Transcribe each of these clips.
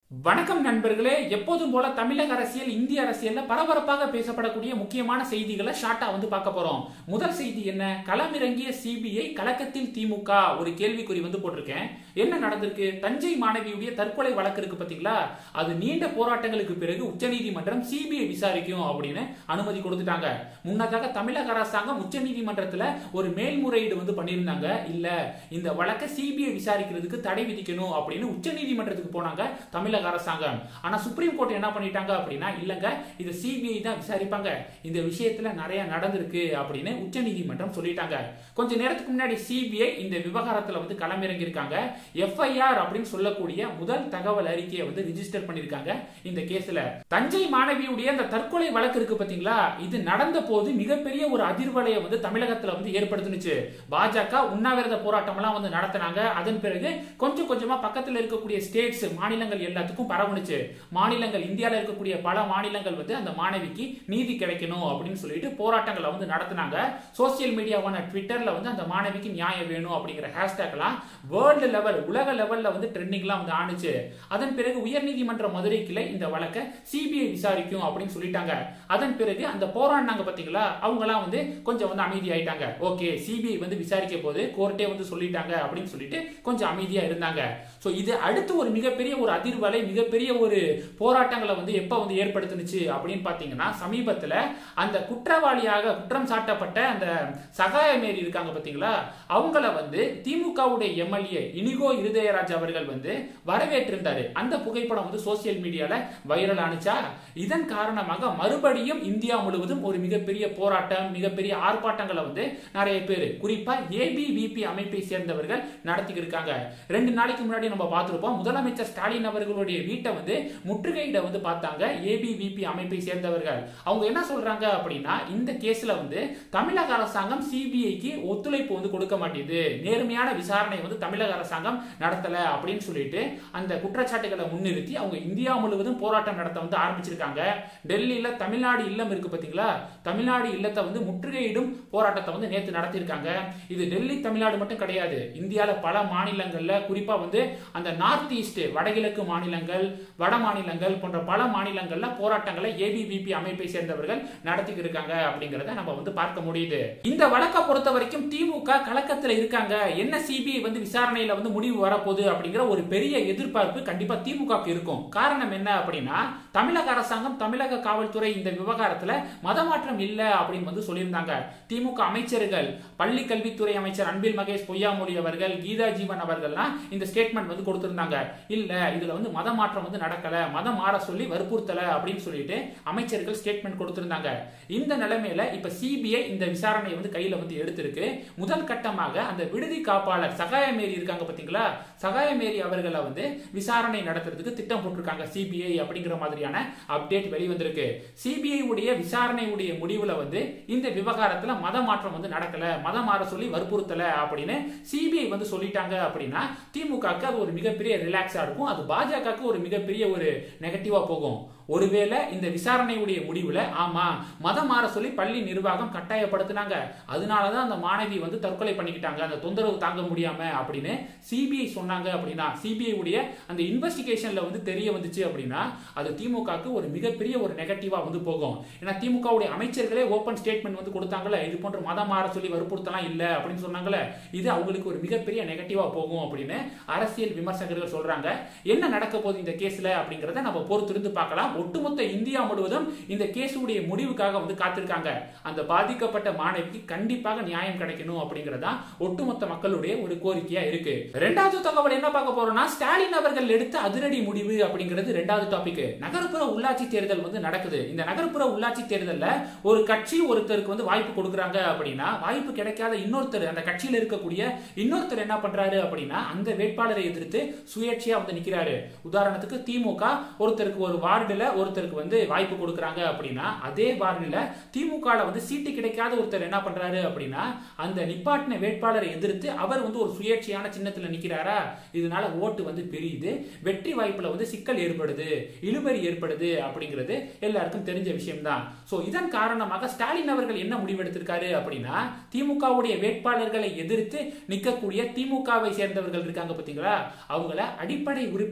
வணக்கம் நண்பர்களே எப்போதும் போல தமிழக அரசியல் இந்திய அரசியல்ல பரபரப்பாக பேசப்படக்கூடிய முக்கியமான செய்திகளை ஷார்ட்டா வந்து பார்க்க போறோம் முதல் செய்தி என்ன களமிறங்கிய சிபிஐ கலக்கத்தில் திமுக ஒரு கேள்விக்குறி வந்து போட்டிருக்கேன் என்ன நடந்திருக்கு தஞ்சை மாணவியுடைய தற்கொலை வழக்கு இருக்கு பாத்தீங்களா அது நீண்ட போராட்டங்களுக்கு பிறகு உச்சநீதிமன்றம் சிபிஐ விசாரிக்கும் அப்படின்னு அனுமதி கொடுத்துட்டாங்க முன்னதாக தமிழக அரசாங்கம் உச்சநீதிமன்றத்துல ஒரு மேல்முறையீடு வந்து பண்ணியிருந்தாங்க இல்ல இந்த வழக்கை சிபிஐ விசாரிக்கிறதுக்கு தடை விதிக்கணும் அப்படின்னு உச்சநீதிமன்றத்துக்கு போனாங்க தமிழக அரசாங்கம் ஆனா சுப்ரீம் கோர்ட் என்ன பண்ணிட்டாங்க அப்படின்னா இல்லங்க இது சிபிஐ தான் விசாரிப்பாங்க இந்த விஷயத்துல நிறைய நடந்திருக்கு அப்படின்னு உச்சநீதிமன்றம் சொல்லிட்டாங்க கொஞ்ச நேரத்துக்கு முன்னாடி சிபிஐ இந்த விவகாரத்துல வந்து களமிறங்கி இருக்காங்க எஃப்ஐஆர் அப்படின்னு சொல்லக்கூடிய முதல் தகவல் அறிக்கையை வந்து ரிஜிஸ்டர் பண்ணிருக்காங்க இந்த கேஸ்ல தஞ்சை மாணவியுடைய அந்த தற்கொலை வழக்கு இருக்கு பாத்தீங்களா இது நடந்த போது மிகப்பெரிய ஒரு அதிர்வலையை வந்து தமிழகத்துல வந்து ஏற்படுத்துனுச்சு பாஜக உண்ணாவிரத போராட்டம் எல்லாம் வந்து நடத்தினாங்க அதன் பிறகு கொஞ்சம் கொஞ்சமா பக்கத்துல இருக்கக்கூடிய ஸ்டேட்ஸ் மாநிலங்கள் எல்லாத்துக்கும் பரவுனுச்சு மாநிலங்கள் இந்தியாவில் இருக்கக்கூடிய பல மாநிலங்கள் வந்து அந்த மாணவிக்கு நீதி கிடைக்கணும் அப்படின்னு சொல்லிட்டு போராட்டங்களை வந்து நடத்தினாங்க சோசியல் மீடியாவான ட்விட்டர்ல வந்து அந்த மாணவிக்கு நியாயம் வேணும் அப்படிங்கிற ஹேஷ்டேக் எல்லாம் வேர்ல்டு லெவல் உலக லெவல்ல வந்து ட்ரெண்டிங்லாம் வந்து ஆணுச்சு அதன் பிறகு உயர்நீதிமன்ற மதுரை கிளை இந்த வழக்கை சிபிஐ விசாரிக்கும் அப்படின்னு சொல்லிட்டாங்க அதன் பிறகு அந்த போராடினாங்க பாத்தீங்களா அவங்கலாம் வந்து கொஞ்சம் வந்து அமைதி ஆயிட்டாங்க ஓகே சிபிஐ வந்து விசாரிக்க போது கோர்ட்டே வந்து சொல்லிட்டாங்க அப்படின்னு சொல்லிட்டு கொஞ்சம் அமைதியா இருந்தாங்க சோ இது அடுத்து ஒரு மிகப்பெரிய ஒரு அதிர்வலை மிகப்பெரிய ஒரு போராட்டங்களை வந்து எப்ப வந்து ஏற்படுத்துனுச்சு அப்படின்னு பாத்தீங்கன்னா சமீபத்துல அந்த குற்றவாளியாக குற்றம் சாட்டப்பட்ட அந்த சகாய மேரி இருக்காங்க பாத்தீங்களா அவங்கள வந்து திமுகவுடைய எம்எல்ஏ இனிகோ இருதயராஜ் அவர்கள் வந்து வரவேற்றிருந்தாரு அந்த புகைப்படம் வந்து சோசியல் மீடியால வைரல் ஆனுச்சா இதன் காரணமாக மறுபடியும் இந்தியா முழுவதும் ஒரு மிகப்பெரிய போராட்டம் மிகப்பெரிய ஆர்ப்பாட்டங்களை வந்து நிறைய பேர் குறிப்பா ஏபிவிபி அமைப்பை சேர்ந்தவர்கள் நடத்திக்கிட்டு இருக்காங்க ரெண்டு நாளைக்கு முன்னாடி நம்ம பார்த்திருப்போம் முதலமைச்சர் ஸ்டாலின் அவர்களுடைய வீட்டை வந்து முற்றுகையிட வந்து பார்த்தாங்க ஏபிவிபி அமைப்பை சேர்ந்தவர்கள் அவங்க என்ன சொல்றாங்க அப்படின்னா இந்த கேஸ்ல வந்து தமிழக அரசாங்கம் சிபிஐக்கு ஒத்துழைப்பு வந்து கொடுக்க மாட்டேது நேர்மையான விசாரணை வந்து தமிழக அரசாங்கம் நடத்தல அப்படின்னு சொல்லிட்டு அந்த குற்றச்சாட்டுகளை முன்னிறுத்தி அவங்க இந்தியா முழுவதும் போராட்டம் நடத்த வந்து ஆரம்பிச்சிருக்காங்க டெல்லியில தமிழ்நாடு இல்லம் இருக்கு பாத்தீங்களா தமிழ்நாடு இல்லத்தை வந்து முற்றுகையிடும் போராட்டத்தை வந்து நேற்று நடத்தியிருக்காங்க இது டெல்லி தமிழ்நாடு மட்டும் கிடையாது இந்தியால பல மாநிலங்கள்ல குறிப்பா வந்து அந்த நார்த் ஈஸ்ட் வடகிழக்கு மாநிலங்கள் வட மாநிலங்கள் போன்ற பல மாநிலங்கள்ல போராட்டங்களை ஏபிவிபி அமைப்பை சேர்ந்தவர்கள் நடத்திக்கிட்டு இருக்காங்க அப்படிங்கறத நம்ம வந்து பார்க்க முடியுது இந்த வழக்கை பொறுத்த வரைக்கும் திமுக கலக்கத்துல இருக்காங்க என்ன சிபிஐ வந்து விசாரணையில வந்து முடிவு வரப்போகுது அப்படிங்கிற ஒரு பெரிய எதிர்பார்ப்பு கண்டிப்பா திமுக இருக்கும் காரணம் என்ன அப்படின்னா தமிழக அரசாங்கம் தமிழக காவல்துறை இந்த விவகாரத்துல மதமாற்றம் இல்ல அப்படின்னு வந்து சொல்லியிருந்தாங்க திமுக அமைச்சர்கள் பள்ளி கல்வித்துறை அமைச்சர் அன்பில் மகேஷ் பொய்யாமொழி அவர்கள் கீதா ஜீவன் அவர்கள்லாம் இந்த ஸ்டேட்மெண்ட் வந்து கொடுத்திருந்தாங்க இல்ல இதுல வந்து மத மாற்றம் வந்து நடக்கல மதம் மாற சொல்லி வற்புறுத்தல அப்படின்னு சொல்லிட்டு அமைச்சர்கள் ஸ்டேட்மெண்ட் கொடுத்திருந்தாங்க இந்த நிலைமையில இப்ப சிபிஐ இந்த விசாரணையை வந்து கையில வந்து எடுத்திருக்கு முதல் கட்டமாக அந்த விடுதி காப்பாளர் சகாயமேரி இருக்காங்க பாத்தீங்களா சகாயமேரி அவர்களை வந்து விசாரணை நடத்துறதுக்கு திட்டம் போட்டிருக்காங்க சிபிஐ அப்படிங்கிற மாதிரியான அப்டேட் வெளிவந்திருக்கு சிபிஐ உடைய விசாரணை உடைய முடிவுல வந்து இந்த விவகாரத்துல மத மாற்றம் வந்து நடக்கல மதம் மாற சொல்லி வற்புறுத்தல அப்படின்னு சிபிஐ வந்து சொல்லிட்டாங்க அப்படின்னா திமுகக்கு அது ஒரு மிகப்பெரிய ரிலாக்ஸா இருக்கும் அது பாஜகவுக்கு ஒரு மிகப்பெரிய ஒரு நெகட்டிவா போகும் ஒருவேளை இந்த விசாரணையுடைய முடிவுல ஆமா மதம் மாற சொல்லி பள்ளி நிர்வாகம் கட்டாயப்படுத்தினாங்க அதனாலதான் அந்த மாணவி வந்து தற்கொலை பண்ணிக்கிட்டாங்க அந்த தொந்தரவு தாங்க முடியாம அப்படின்னு சிபிஐ சொன்னாங்க அப்படின்னா சிபிஐ உடைய அந்த இன்வெஸ்டிகேஷன்ல வந்து தெரிய வந்துச்சு அப்படின்னா அது திமுகக்கு ஒரு மிகப்பெரிய ஒரு நெகட்டிவா வந்து போகும் ஏன்னா திமுகவுடைய அமைச்சர்களே ஓபன் ஸ்டேட்மெண்ட் வந்து கொடுத்தாங்கல்ல இது போன்ற மதம் மாற சொல்லி வற்புறுத்தலாம் இல்ல அப்படின்னு சொன்னாங்கல்ல இது அவங்களுக்கு ஒரு மிகப்பெரிய நெகட்டிவா போகும் அப்படின்னு அரசியல் விமர்சகர்கள் சொல்றாங்க என்ன நடக்க போகுது இந்த கேஸ்ல அப்படிங்கறத நம்ம பொறுத்திருந்து பார்க்கலாம் ஒட்டுமொத்த இந்தியா முழுவதும் இந்த கேஸுடைய முடிவுக்காக வந்து காத்திருக்காங்க அந்த பாதிக்கப்பட்ட மாணவிக்கு கண்டிப்பாக நியாயம் கிடைக்கணும் அப்படிங்கறதா ஒட்டுமொத்த மக்களுடைய ஒரு கோரிக்கையா இருக்கு ரெண்டாவது தகவல் என்ன பார்க்க போறோம்னா ஸ்டாலின் அவர்கள் எடுத்த அதிரடி முடிவு அப்படிங்கிறது ரெண்டாவது டாபிக் நகர்ப்புற உள்ளாட்சி தேர்தல் வந்து நடக்குது இந்த நகர்ப்புற உள்ளாட்சி தேர்தல்ல ஒரு கட்சி ஒருத்தருக்கு வந்து வாய்ப்பு கொடுக்குறாங்க அப்படின்னா வாய்ப்பு கிடைக்காத இன்னொருத்தர் அந்த கட்சியில இருக்கக்கூடிய இன்னொருத்தர் என்ன பண்றாரு அப்படின்னா அந்த வேட்பாளரை எதிர்த்து சுயேட்சையா வந்து நிக்கிறாரு உதாரணத்துக்கு திமுக ஒருத்தருக்கு ஒரு வார்டுல ஒருத்தருக்கு வந்து வாய்ப்பு கொடுக்குறாங்க அப்படின்னா அதே வார்டுல திமுக வந்து சீட்டு கிடைக்காத ஒருத்தர் என்ன பண்றாரு அப்படின்னா அந்த நிப்பாட்டின வேட்பாளரை எதிர்த்து அவர் வந்து ஒரு சுயேட்சையான சின்னத்துல நிக்கிறாரா இதனால ஓட்டு வந்து பெரியுது வெற்றி வாய்ப்புல வந்து சிக்கல் ஏற்படுது இழுபறி ஏற்படுது அப்படிங்கிறது எல்லாருக்கும் தெரிஞ்ச விஷயம் தான் சோ இதன் காரணமாக ஸ்டாலின் அவர்கள் என்ன முடிவெடுத்திருக்காரு அப்படின்னா திமுகவுடைய வேட்பாளர்களை எதிர்த்து நிற்கக்கூடிய திமுகவை சேர்ந்தவர்கள் இருக்காங்க பாத்தீங்களா அவங்கள அடிப்படை உறுப்பினர் பதவி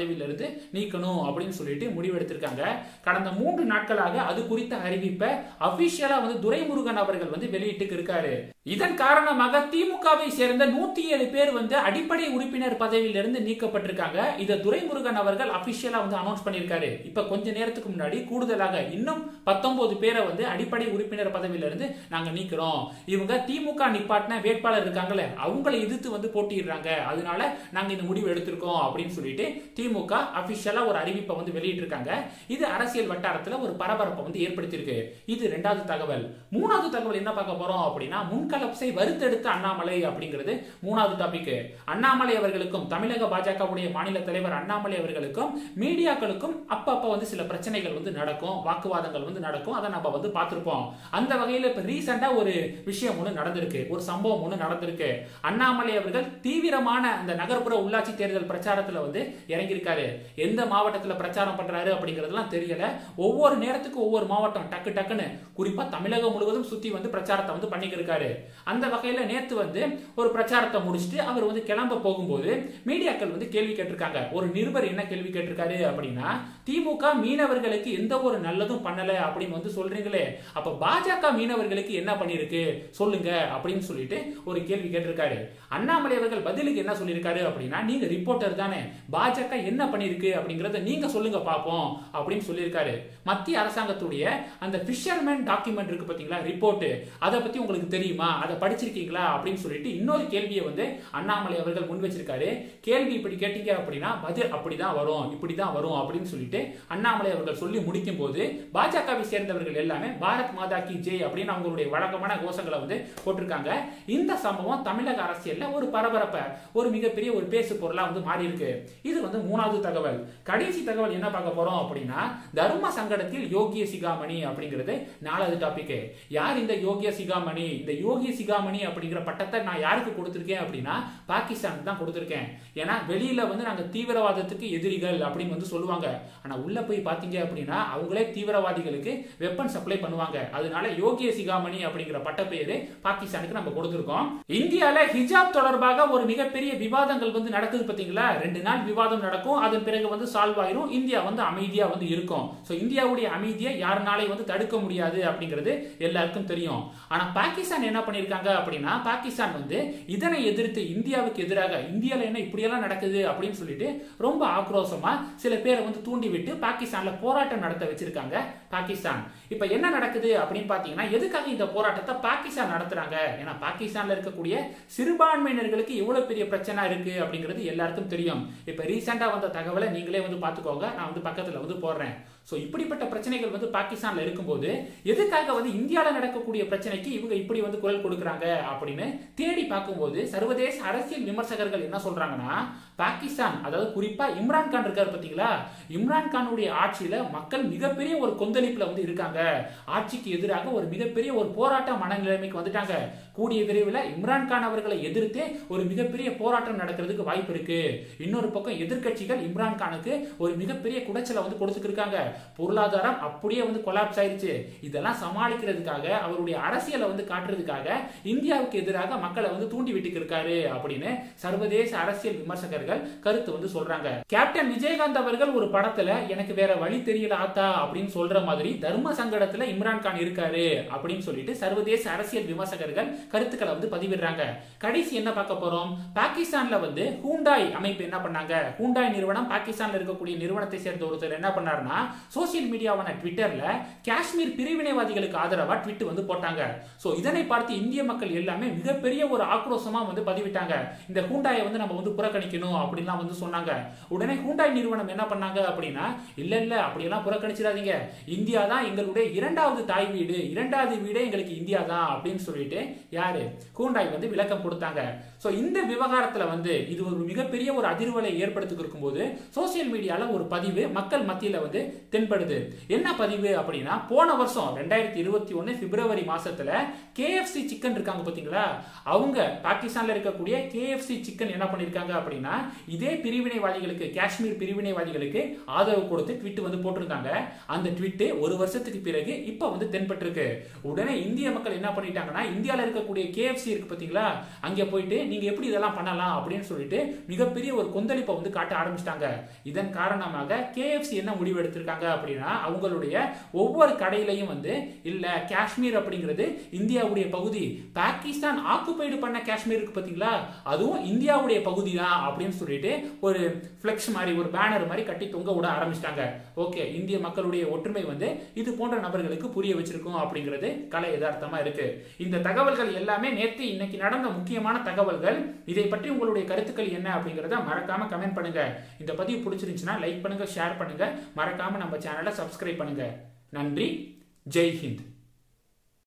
பதவியிலிருந்து நீக்கணும் அப்படின்னு சொல்லிட்டு முடிவெடுத்திருக்காங்க கடந்த மூன்று நாட்களாக அது குறித்த அறிவிப்பை அபிஷியலா வந்து துரைமுருகன் அவர்கள் வந்து வெளியிட்டு இருக்காரு இதன் காரணமாக திமுகவை சேர்ந்த நூத்தி ஏழு பேர் வந்து அடிப்படை உறுப்பினர் பதவியிலிருந்து நீக்கப்பட்டிருக்காங்க இதை துரைமுருகன் அவர்கள் அபிஷியலா வந்து அனௌன்ஸ் பண்ணியிருக்காரு இப்ப கொஞ்ச நேரத்துக்கு முன்னாடி கூடுதலாக இன்னும் பத்தொன்பது பேரை வந்து அடிப்படை உறுப்பினர் பதவியிலிருந்து நாங்க நீக்கிறோம் இவங்க திமுக நிப்பாட்டின வேட்பாளர் இருக்காங்கல்ல அவங்களை எதிர்த்து வந்து போட்டிடுறாங்க அதனால நாங்க இந்த முடிவு எடுத்திருக்கோம் அப்படின்னு சொல்லிட்டு திமுக அபிஷியலா ஒரு அறிவிப்பை வந்து வெளியிட்டிருக்காங்க இது அரசியல் வட்டாரத்துல ஒரு பரபரப்பை வந்து ஏற்படுத்தியிருக்கு இது ரெண்டாவது தகவல் மூணாவது தகவல் என்ன பார்க்க போறோம் அப்படின்னா முன்கலப்ஸை வறுத்தெடுத்த அண்ணாமலை அப்படிங்கிறது மூணாவது டாபிக் அண்ணாமலை அவர்களுக்கும் தமிழக பாஜகவுடைய மாநில தலைவர் அண்ணாமலை அவர்களுக்கும் மீடியாக்களுக்கும் அப்பப்ப வந்து சில பிரச்சனைகள் வந்து நடக்கும் வாக்குவாதங்கள் வந்து நடக்கும் அதை நம்ம வந்து பார்த்திருப்போம் அந்த வகையில் இப்ப ரீசெண்டா ஒரு விஷயம் ஒன்று நடந்திருக்கு ஒரு சம்பவம் ஒன்று நடந்திருக்கு அண்ணாமலை அவர்கள் தீவிரமான அந்த நகர்ப்புற உள்ளாட்சி தேர்தல் பிரச்சாரத்துல வந்து இறங்கியிருக்காரு எந்த மாவட்டத்துல பிரச்சாரம் பண்றாரு அப்படிங்கறதெல்லாம் தெரியல ஒவ்வொரு நேரத்துக்கு ஒவ்வொரு மாவட்டம் டக்கு டக்குன்னு குறிப்பா தமிழகம் முழுவதும் சுத்தி வந்து பிரச்சாரத்தை வந்து பண்ணிக்கிருக்காரு அந்த வகையில நேத்து வந்து ஒரு பிரச்சாரத்தை முடிச்சுட்டு அவர் வந்து கிளம்ப போகும்போது மீடியாக்கள் வந்து கேள்வி கேட்டிருக்காங்க ஒரு நிருபர் என்ன கேள்வி கேட்டிருக்காரு அப்படின்னா திமுக மீனவர்களுக்கு எந்த ஒரு நல்லதும் பண்ணல அப்படின்னு வந்து சொல்றீங்களே அப்ப பாஜக மீனவர்களுக்கு என்ன பண்ணிருக்கு சொல்லுங்க அப்படின்னு சொல்லிட்டு ஒரு கேள்வி கேட்டிருக்காரு அண்ணாமலை அவர்கள் பதிலுக்கு என்ன சொல்லியிருக்காரு அப்படின்னா நீங்க ரிப்போர்ட்டர் தானே பாஜக என்ன பண்ணிருக்கு அப்படிங்கறத நீங்க சொல்லுங்க பாப்போம் அப்படின்னு சொல்லியிருக்காரு மத்திய அரசாங்கத்துடைய அந்த ஃபிஷர்மேன் டாக்குமெண்ட் இருக்கு பாத்தீங்களா ரிப்போர்ட் அதை பத்தி உங்களுக்கு தெரியுமா அதை படிச்சிருக்கீங்களா அப்படின்னு சொல்லிட்டு இன்னொரு கேள்வியை வந்து அண்ணாமலை அவர்கள் முன் வச்சிருக்காரு கேள்வி இப்படி கேட்டீங்க அப்படின்னா பதில் அப்படிதான் வரும் இப்படிதான் வரும் அப்படின்னு சொல்லிட்டு அண்ணாமலை அவர்கள் சொல்லி முடிக்கும் போது பாஜகவை சேர்ந்தவர்கள் எல்லாமே பாரத் மாதா கி ஜெய் அப்படின்னு அவங்களுடைய வழக்கமான கோஷங்களை வந்து போட்டிருக்காங்க இந்த சம்பவம் தமிழக அரசியல்ல ஒரு பரபரப்ப ஒரு மிகப்பெரிய ஒரு பேசு பொருளா வந்து மாறி இருக்கு இது வந்து மூணாவது தகவல் கடைசி தகவல் என்ன பார்க்க போறோம் அப்படின்னா தர்ம சங்கடத்தில் யோகிய சிகாமணி அப்படிங்கிறது நாலாவது டாபிக் யார் இந்த யோகிய சிகாமணி இந்த யோகிய சிகாமணி அப்படிங்கிற பட்டத்தை நான் யாருக்கு கொடுத்திருக்கேன் அப்படின்னா பாகிஸ்தான் தான் கொடுத்திருக்கேன் ஏன்னா வெளியில வந்து நாங்க தீவிரவாதத்துக்கு எதிரிகள் அப்படின்னு வந்து சொல்லுவாங்க ஆனா உள்ள போய் பாத்தீங்க அப்படின்னா அவங்களே தீவிரவாதிகளுக்கு வெப்பன் சப்ளை பண்ணுவாங்க அதனால யோகிய சிகாமணி அப்படிங்கிற பட்டப்பெயரு பாகிஸ்தானுக்கு நம்ம கொடுத்திருக்கோம் இந்தியால ஹிஜாப் தொடர்பாக ஒரு மிகப்பெரிய விவாதங்கள் வந்து நடக்குது பாத்தீங்களா ரெண்டு நாள் விவாதம் நடக்கும் அதன் பிறகு வந்து சால்வ் ஆயிரும் இந்தியா வந்து அமைதியா வந்து இருக்கும் சோ இந்தியாவுடைய அமைதியை யாருனாலையும் வந்து தடுக்க முடியாது அப்படிங்கிறது எல்லாருக்கும் தெரியும் ஆனா பாகிஸ்தான் என்ன பண்ணிருக்காங்க அப்படின்னா பாகிஸ்தான் வந்து இதனை எதிர்த்து இந்தியாவுக்கு எதிராக இந்தியால என்ன இப்படியெல்லாம் நடக்குது அப்படின்னு சொல்லிட்டு ரொம்ப ஆக்ரோஷமா சில பேரை வந்து தூண்டி விட்டு பாகிஸ்தான்ல போராட்டம் நடத்த வச்சிருக்காங்க பாகிஸ்தான் இப்ப என்ன நடக்குது அப்படின்னு பாத்தீங்கன்னா எதுக்காக இந்த போராட்டத்தை பாகிஸ்தான் நடத்துறாங்க ஏன்னா பாகிஸ்தான்ல இருக்கக்கூடிய சிறுபான்மையினர்களுக்கு எவ்வளவு பெரிய பிரச்சனை இருக்கு அப்படிங்கிறது எல்லாருக்கும் தெரியும் இப்ப ரீசெண்டா வந்த தகவலை நீங்களே வந்து பாத்துக்கோங்க நான் வந்து பக்கத்துல வந்து போடுறேன் சோ இப்படிப்பட்ட பிரச்சனைகள் வந்து பாகிஸ்தான்ல இருக்கும்போது எதுக்காக வந்து இந்தியால நடக்கக்கூடிய பிரச்சனைக்கு இவங்க இப்படி வந்து குரல் கொடுக்கறாங்க அப்படின்னு தேடி பார்க்கும்போது சர்வதேச அரசியல் விமர்சகர்கள் என்ன சொல்றாங்கன்னா பாகிஸ்தான் அதாவது குறிப்பா இம்ரான் கான் இருக்காரு பாத்தீங்களா இம்ரான் கானுடைய ஆட்சியில மக்கள் மிகப்பெரிய ஒரு கொந்தளிப்புல வந்து இருக்காங்க ஆட்சிக்கு எதிராக ஒரு மிகப்பெரிய ஒரு போராட்ட மனநிலைமைக்கு வந்துட்டாங்க கூடிய விரைவில் இம்ரான் கான் அவர்களை எதிர்த்தே ஒரு மிகப்பெரிய போராட்டம் நடக்கிறதுக்கு வாய்ப்பு இருக்கு இன்னொரு பக்கம் எதிர்க்கட்சிகள் இம்ரான் கானுக்கு ஒரு மிகப்பெரிய குடைச்சலை வந்து கொடுத்துட்டு இருக்காங்க பொருளாதாரம் அப்படியே வந்து கொலாப்ஸ் ஆயிருச்சு இதெல்லாம் சமாளிக்கிறதுக்காக அவருடைய அரசியலை வந்து காட்டுறதுக்காக இந்தியாவுக்கு எதிராக மக்களை வந்து தூண்டி விட்டுக்கு இருக்காரு அப்படின்னு சர்வதேச அரசியல் விமர்சகர்கள் கருத்து வந்து சொல்றாங்க கேப்டன் விஜயகாந்த் அவர்கள் ஒரு படத்துல எனக்கு வேற வழி தெரியல ஆத்தா அப்படின்னு சொல்ற மாதிரி தர்ம சங்கடத்துல இம்ரான் கான் இருக்காரு அப்படின்னு சொல்லிட்டு சர்வதேச அரசியல் விமர்சகர்கள் கருத்துக்களை வந்து பதிவிடுறாங்க கடைசி என்ன பார்க்க போறோம் பாகிஸ்தான்ல வந்து ஹூண்டாய் அமைப்பு என்ன பண்ணாங்க ஹூண்டாய் நிறுவனம் பாகிஸ்தான்ல இருக்கக்கூடிய நிறுவனத்தை சேர்ந்த ஒருத்தர் என்ன பண்ணாருன்னா சோசியல் மீடியாவான ட்விட்டர்ல காஷ்மீர் பிரிவினைவாதிகளுக்கு ஆதரவா ட்விட் வந்து போட்டாங்க சோ இதனை பார்த்து இந்திய மக்கள் எல்லாமே மிகப்பெரிய ஒரு ஆக்ரோஷமா வந்து பதிவிட்டாங்க இந்த ஹூண்டாயை வந்து நம்ம வந்து புறக்கணிக்கணும் அப்படின்லாம் வந்து சொன்னாங்க உடனே ஹூண்டாய் நிறுவனம் என்ன பண்ணாங்க அப்படின்னா இல்ல இல்ல அப்படியெல்லாம் புறக்கணிச்சிடாதீங்க இந்தியா தான் எங்களுடைய இரண்டாவது தாய் வீடு இரண்டாவது வீடே எங்களுக்கு இந்தியா தான் அப்படின்னு சொல்லிட்டு யாரு ஹூண்டாய் வந்து விளக்கம் கொடுத்தாங்க சோ இந்த விவகாரத்துல வந்து இது ஒரு மிகப்பெரிய ஒரு அதிர்வலை ஏற்படுத்தி இருக்கும்போது சோசியல் மீடியால ஒரு பதிவு மக்கள் மத்தியில வந்து தென்படுது என்ன பதிவு அப்படின்னா போன வருஷம் ரெண்டாயிரத்தி இருபத்தி ஒன்னு பிப்ரவரி மாசத்துல கேஎஃப்சி சிக்கன் இருக்காங்க பாத்தீங்களா அவங்க பாகிஸ்தான்ல இருக்கக்கூடிய கேஎஃப்சி சிக்கன் என்ன பண்ணிருக்காங்க அப்படின்னா இதே பிரிவினைவாதிகளுக்கு காஷ்மீர் பிரிவினைவாதிகளுக்கு ஆதரவு கொடுத்து ட்விட் வந்து போட்டிருந்தாங்க அந்த ட்விட் ஒரு வருஷத்துக்கு பிறகு இப்ப வந்து தென்பட்டிருக்கு உடனே இந்திய மக்கள் என்ன பண்ணிட்டாங்கன்னா இந்தியாவில் இருக்கக்கூடிய கேஎஃப்சி இருக்கு பாத்தீங்களா அங்க போயிட்டு நீங்க எப்படி இதெல்லாம் பண்ணலாம் அப்படின்னு சொல்லிட்டு மிகப்பெரிய ஒரு கொந்தளிப்பை வந்து காட்ட ஆரம்பிச்சிட்டாங்க இதன் காரணமாக கேஎஃப்சி என்ன முடிவு எடுத்திருக்காங்க அப்படின்னா அவங்களுடைய ஒவ்வொரு கடையிலையும் வந்து இல்ல காஷ்மீர் அப்படிங்கிறது இந்தியாவுடைய பகுதி பாகிஸ்தான் ஆக்குபைடு பண்ண காஷ்மீர் இருக்கு பாத்தீங்களா அதுவும் இந்தியாவுடைய பகுதி தான் அப்படின்னு சொல்லிட்டு ஒரு ஃபிளெக்ஸ் மாதிரி ஒரு பேனர் மாதிரி கட்டி தொங்க விட ஆரம்பிச்சிட்டாங்க ஓகே இந்திய மக்களுடைய ஒற்றுமை வந்து இது போன்ற நபர்களுக்கு புரிய வச்சிருக்கும் அப்படிங்கிறது கலை யதார்த்தமா இருக்கு இந்த தகவல்கள் எல்லாமே நேற்று இன்னைக்கு நடந்த முக்கியமான தகவல்கள் இதை பற்றி உங்களுடைய கருத்துக்கள் என்ன அப்படிங்கறத மறக்காம கமெண்ட் பண்ணுங்க இந்த பதிவு பிடிச்சிருந்துச்சுன்னா லைக் பண்ணுங்க ஷேர் பண்ணுங்க மறக்காம நம்ம சேனலை சப்ஸ்கிரைப் பண்ணுங்க நன்றி ஜெய் ஹிந்த்